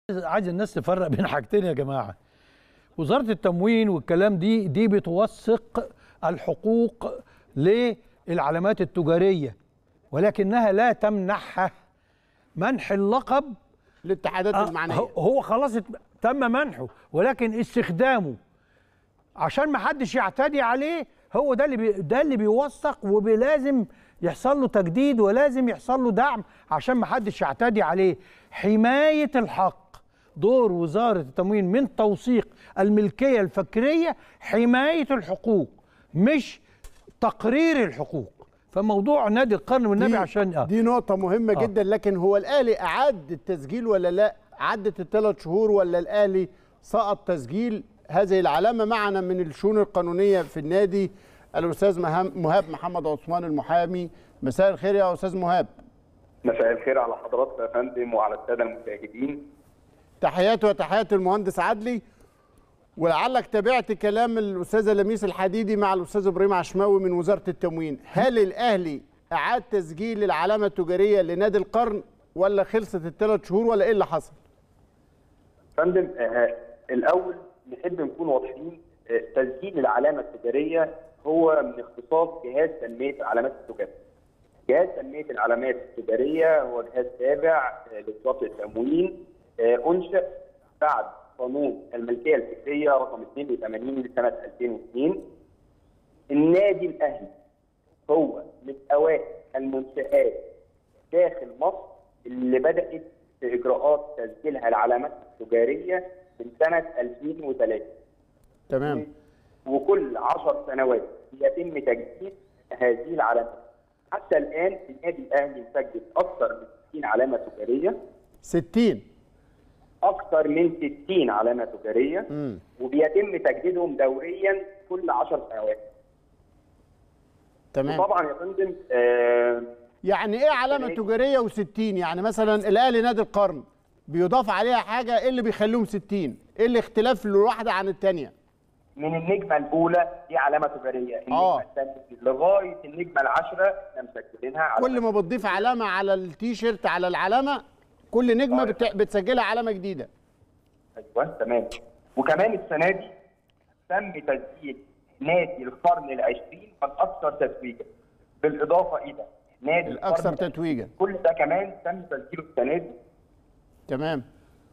عايز الناس تفرق بين حاجتين يا جماعه وزاره التموين والكلام دي دي بتوثق الحقوق للعلامات التجاريه ولكنها لا تمنحها منح اللقب الاتحادات آه، المعنيه هو- هو خلاص ات- تم منحه ولكن استخدامه عشان ما حدش يعتدي عليه هو ده اللي بي ده اللي بيوثق ولازم يحصل له تجديد ولازم يحصل له دعم عشان ما حدش يعتدي عليه حماية الحق دور وزارة التموين من توثيق الملكية الفكرية حماية الحقوق مش تقرير الحقوق فموضوع نادي القرن والنبي دي, عشان آه. دي نقطة مهمة آه. جدا لكن هو الأهلي أعاد التسجيل ولا لا؟ عدت الثلاث شهور ولا الأهلي سقط تسجيل هذه العلامة معنا من الشؤون القانونية في النادي الأستاذ مهام- مهاب محمد عثمان المحامي مساء الخير يا أستاذ مهاب مساء الخير على حضراتكم يا فندم وعلى الساده المشاهدين تحياتي وتحيات المهندس عدلي ولعلك تابعت كلام الأستاذة لميس الحديدي مع الأستاذ إبراهيم عشماوي من وزارة التموين هل الأهلي أعاد تسجيل العلامة التجارية لنادي القرن ولا خلصت الثلاث شهور ولا إيه اللي حصل؟ فندم آه الاول نحب نكون واضحين آه تسجيل العلامه التجاريه هو من اختصاص جهاز تنميه العلامات التجاريه. جهاز تنميه العلامات التجاريه هو جهاز تابع آه لوزاره التموين آه انشا بعد قانون الملكيه الفكريه رقم 82 لسنه 2002 النادي الاهلي هو من اوائل المنشآت داخل مصر اللي بدأت في إجراءات تسجيلها العلامات التجارية من سنة 2003 تمام وكل 10 سنوات يتم تجديد هذه العلامات حتى الآن النادي الأهلي مسجل أكثر من 60 علامة تجارية 60 أكثر من 60 علامة تجارية مم. وبيتم تجديدهم دوريا كل 10 سنوات تمام وطبعا يا فندم آه يعني ايه علامه تمام. تجاريه و60 يعني مثلا الاهلي نادي القرن بيضاف عليها حاجه ايه اللي بيخليهم 60 ايه الاختلاف الواحده عن الثانيه من النجمه الاولى دي علامه تجاريه النجمه آه. الثانيه لغايه النجمه العاشره احنا مسجلينها علامة كل ما بتضيف علامه على التيشيرت على العلامه كل نجمه آه. بت... بتسجلها علامه جديده ايوه تمام وكمان السنه دي تم تسجيل نادي القرن العشرين الاكثر تتويجا بالاضافه الى نادي الاكثر القرن تتويجا كل ده كمان تم تسجيله السنه دي تمام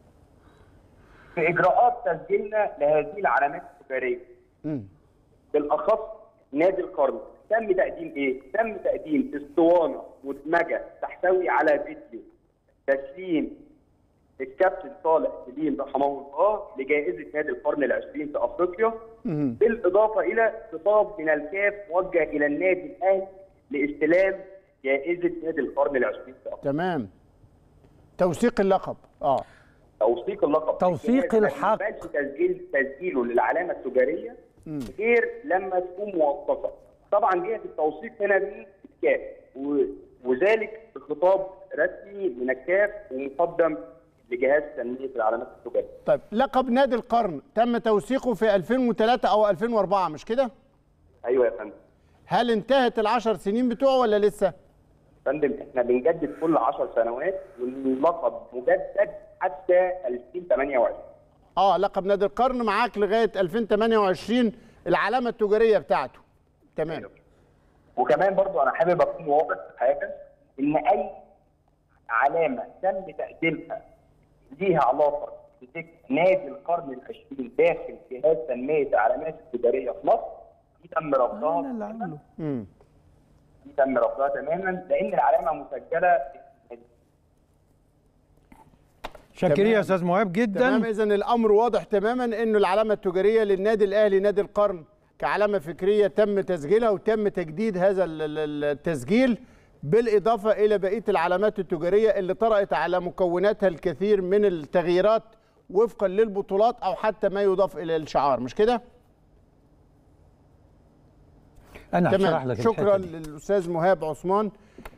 في اجراءات تسجيلنا لهذه العلامات التجاريه مم. بالاخص نادي القرن تم تقديم ايه؟ تم تقديم اسطوانه مدمجه تحتوي على فيديو تسليم الكابتن صالح سليم رحمه الله لجائزه نادي القرن العشرين في افريقيا مم. بالاضافه الى خطاب من الكاف موجه الى النادي الاهلي لاستلام جائزه نادي القرن العشرين في افريقيا تمام توثيق اللقب اه توثيق اللقب توثيق الجهاز ما الحق. يقبلش تسجيل تسجيله للعلامه التجاريه غير لما تكون موثقه طبعا جهه التوثيق هنا دي الكاف و- وذلك بخطاب رسمي من الكاف ومقدم لجهاز تنميه العلامات التجاريه طيب لقب نادي القرن تم توثيقه في 2003 او 2004 مش كده ايوه يا فندم هل انتهت العشر سنين بتوعه ولا لسه فندم احنا بنجدد كل 10 سنوات واللقب مجدد حتى 2028 اه لقب نادي القرن معاك لغايه 2028 العلامه التجاريه بتاعته تمام وكمان برضو انا حابب اكون واضح في حاجه ان اي علامه تم تقديمها ليها علاقه بذكر نادي القرن العشرين داخل جهاز تنميه العلامات التجاريه في مصر دي تم رفضها أنا اللي عامله. امم دي تم رفضها تماما لان العلامه مسجله شاكرين يا استاذ مهاب تمام جدا اذا الامر واضح تماما انه العلامه التجاريه للنادي الاهلي نادي القرن كعلامه فكريه تم تسجيلها وتم تجديد هذا ال- ال- التسجيل بالاضافه الى بقيه العلامات التجاريه اللي طرأت على مكوناتها الكثير من التغييرات وفقا للبطولات او حتى ما يضاف الى الشعار مش كده؟ انا هشرح تمام لك شكرا الحتة دي. للاستاذ مهاب عثمان